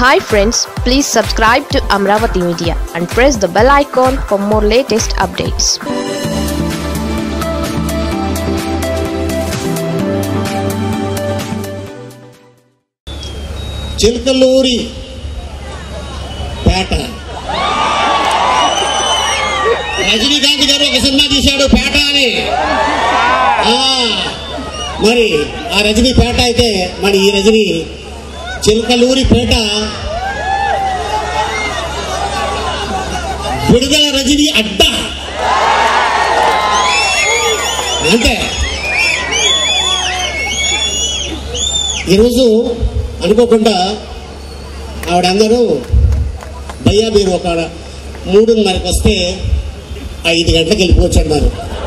Hi friends please subscribe to Amaravati media and press the bell icon for more latest updates Chilakaluripet Rajinikanth గారు ఒక cinema తీశాడు పేట అని ఆ, మరి ఆ రజనీ పేట అయితే మరి ఈ రజనీ చిలకలూరి పేట విడుదల రజనీ అడ్డ అంతే ఈరోజు అనుకోకుండా ఆవిడందరూ భయ్యా మీరు ఒక మూడున్నరకు వస్తే ఐదు గంటలకు వెళ్ళిపోవచ్చు అన్నారు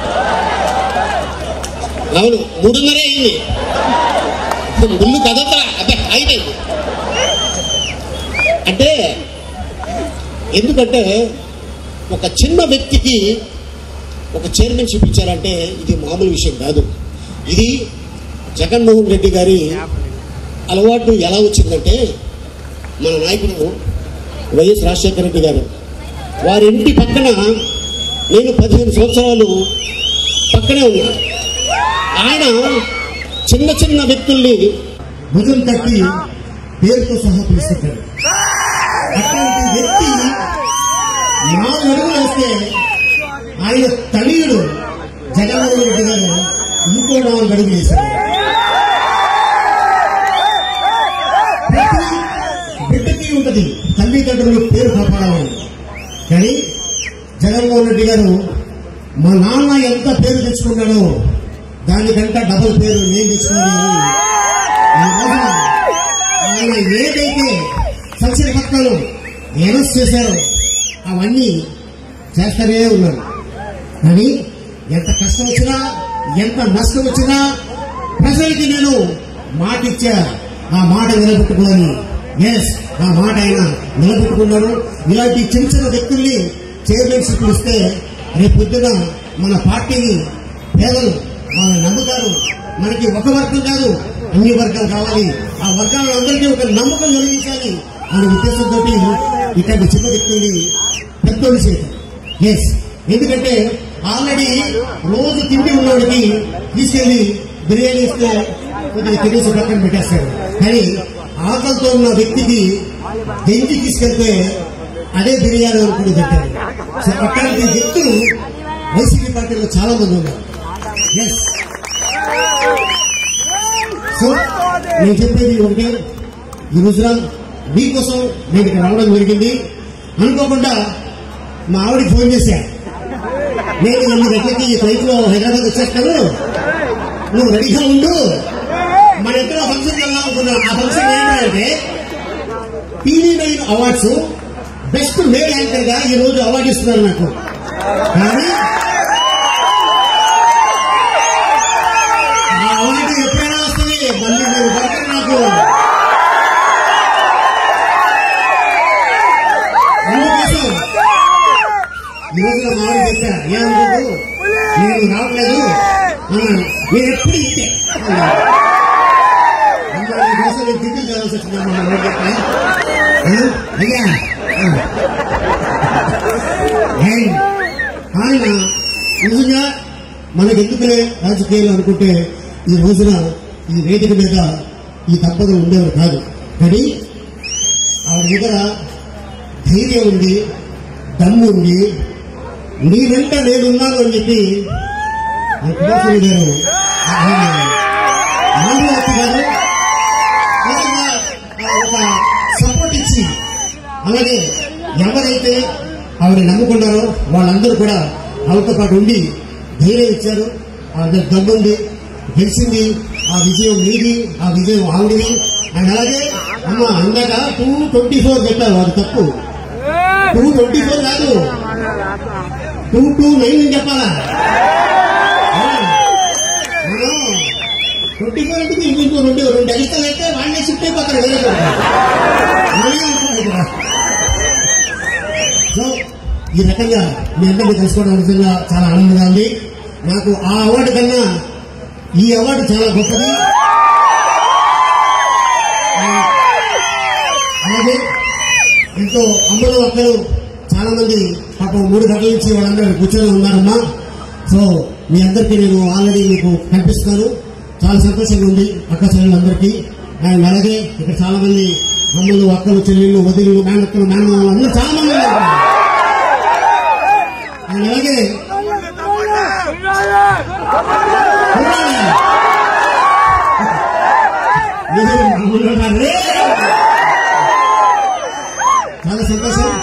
అవును మూడున్నరే అయింది ముళ్ళు కదతరా అదే అయిపోయింది అంటే ఎందుకంటే ఒక చిన్న వ్యక్తికి ఒక చైర్మన్షిప్ ఇచ్చారంటే ఇది మామూలు విషయం కాదు ఇది జగన్మోహన్ రెడ్డి గారి అలవాటు ఎలా వచ్చిందంటే మన నాయకుడు వైఎస్ రాజశేఖర రెడ్డి గారు వారి ఇంటి పక్కన నేను పదిహేను సంవత్సరాలు పక్కనే ఉన్నా ఆయన చిన్న చిన్న వ్యక్తుల్ని భుజం తట్టి పేరుతో సహా పిలుస్తుంటాడు అట్లాంటి వ్యక్తి నాలుగు అడుగులు వేస్తే ఆయన తనయుడు జగన్మోహన్ రెడ్డి గారు ఇంకో నాలుగు అడుగులు వేశారు ప్రతి బిడ్డకి ఉంటది తల్లిదండ్రులు పేరు కాపాడాలని కానీ జగన్మోహన్ రెడ్డి గారు మా నాన్న ఎంత పేరు తెచ్చుకున్నాడో దానికంటే డబుల్ పేరు నేను తెచ్చుకున్నాను ఈ రోజున ఆయన ఏదైతే సంక్షేమ పథకాలు అనౌన్స్ చేశారో అవన్నీ చేస్తూనే ఉన్నారు కానీ ఎంత కష్టం వచ్చినా ఎంత నష్టం వచ్చినా ప్రజలకి నేను మాట ఇచ్చా ఆ మాట నిలబెట్టుకోవాలి ఎస్ ఆ మాట ఆయన నిలబెట్టుకున్నారు ఇలాంటి చిన్న చిన్న వ్యక్తుల్ని చైర్మన్షిప్ ఇస్తే రేపు పొద్దున మన పార్టీని పేదలు మన నమ్ముతారు మనకి ఒక వర్గం కాదు అన్ని వర్గాలు కావాలి ఆ వర్గాలందరికీ ఒక నమ్మకం కలిగించాలి అనే ఉద్దేశంతో ఇట్లాంటి చిన్న వ్యక్తుల్ని పెద్దోళ్ళు చేయటం ఎస్ ఎందుకంటే ఆల్రెడీ రోజు తిండి ఉన్నవాడికి తీసుకెళ్లి బిర్యానీ ఇస్తే కొద్దిగా తినేసి పక్కన పెట్టేస్తాడు కానీ ఆకలితో ఉన్న వ్యక్తికి గెంజి తీసుకెళ్తే అదే బిర్యానీ అనుకుని పెట్టారు సో అట్లాంటి వ్యక్తులు వైసీపీ పార్టీలో చాలా మంది ఉన్నారు ఎస్ సో నేను చెప్పేది ఒకటే ఈ రోజున మీకోసం నేను ఇక్కడ రావడం జరిగింది అనుకోకుండా మా ఆవిడకి ఫోన్ చేశా నేను ఎనిమిది గంటలకి ఈ ఫ్లైట్ లో హైదరాబాద్ వచ్చేస్తాను నువ్వు రెడీగా ఉండు మన ఇద్దరు ఫంక్షన్ వెళ్దాం అనుకున్నాం ఆ ఫంక్షన్ ఏంటంటే TV nine awards best made anchor గా ఈ రోజు అవార్డు ఇస్తున్నారు నాకు కానీ ఆ అవార్డు ఎప్పుడైనా వస్తుంది మళ్ళీ మీరు దొరకరు నాకు అందుకోసం ఈ రోజున మామిడి చెప్పా ఏమనుకోదు నేను రావట్లేదు అన్నాను నేను ఎప్పుడు ఇస్తే అన్నాను. అందరూ ఈ కోసం నేను తిరిగి చేయాల్సి వచ్చిందమ్మా మా ఊరు చెప్పా. ఆ? అయ్యా ఆ. ఏయ్, ఆయన నిజంగా మనకెందుకులే రాజకీయాలు అనుకుంటే ఈ రోజున ఈ వేదిక మీద ఈ దంపతులు ఉండేవారు కాదు కానీ ఆవిడ దగ్గర ధైర్యం ఉంది దమ్ము ఉంది నీ వెంట నేనున్నాను అని చెప్పి ఆ కుమారస్వామి గారు ఆయన మాధవతి గారు నిజంగా ఆ ఒక సపోర్ట్ ఇచ్చి అలాగే ఎవరైతే ఆవిడ నమ్ముకున్నారో వాళ్ళందరూ కూడా ఆవిడతో పాటు ఉండి ధైర్యం ఇచ్చారు ఆవిడ దమ్ముంది గెలిచింది ఆ విజయం మీది ఆ విజయం ఆవిడది అండ్ అలాగే అమ్మ అందాక టూ ట్వంటీ ఫోర్ పెట్టారు అది తప్పు టూ ట్వంటీ ఫోర్ కాదు టూ టూ నైన్ అని చెప్పాలా ట్వంటీ ఫోర్ అంటే మీకు ఇంకో రెండు రెండు అడిగితలు అయితే వాళ్ళే షిఫ్ట్ అయిపోతారు వేరే చోట. మనమే ఉంటున్నాం ఇక్కడ. సో ఈ రకంగా మీ అందరినీ తెలుసుకోవడం నిజంగా చాలా ఆనందంగా ఉంది నాకు ఆ అవార్డు కన్నా ఈ అవార్డు చాలా గొప్పది ఆ అలాగే ఎంతో అమ్మలు అక్కలు చాలా మంది పాపం మూడు గంటల నుంచి వాళ్ళందరూ కూర్చొని ఉన్నారమ్మా సో మీ అందరికీ నేను ఆల్రెడీ మీకు కనిపిస్తున్నాను చాలా సంతోషంగా ఉంది అక్క చెల్లెలందరికీ అండ్ అలాగే ఇక్కడ చాలా మంది అమ్మలు అక్కలు చెల్లెళ్ళు వదిలు మేనక్కలు మేనమామలు అందరూ చాలా మంది ఉన్నారు అండ్ అలాగే మీరు మామూలుగా కాదు. చాలా సంతోషం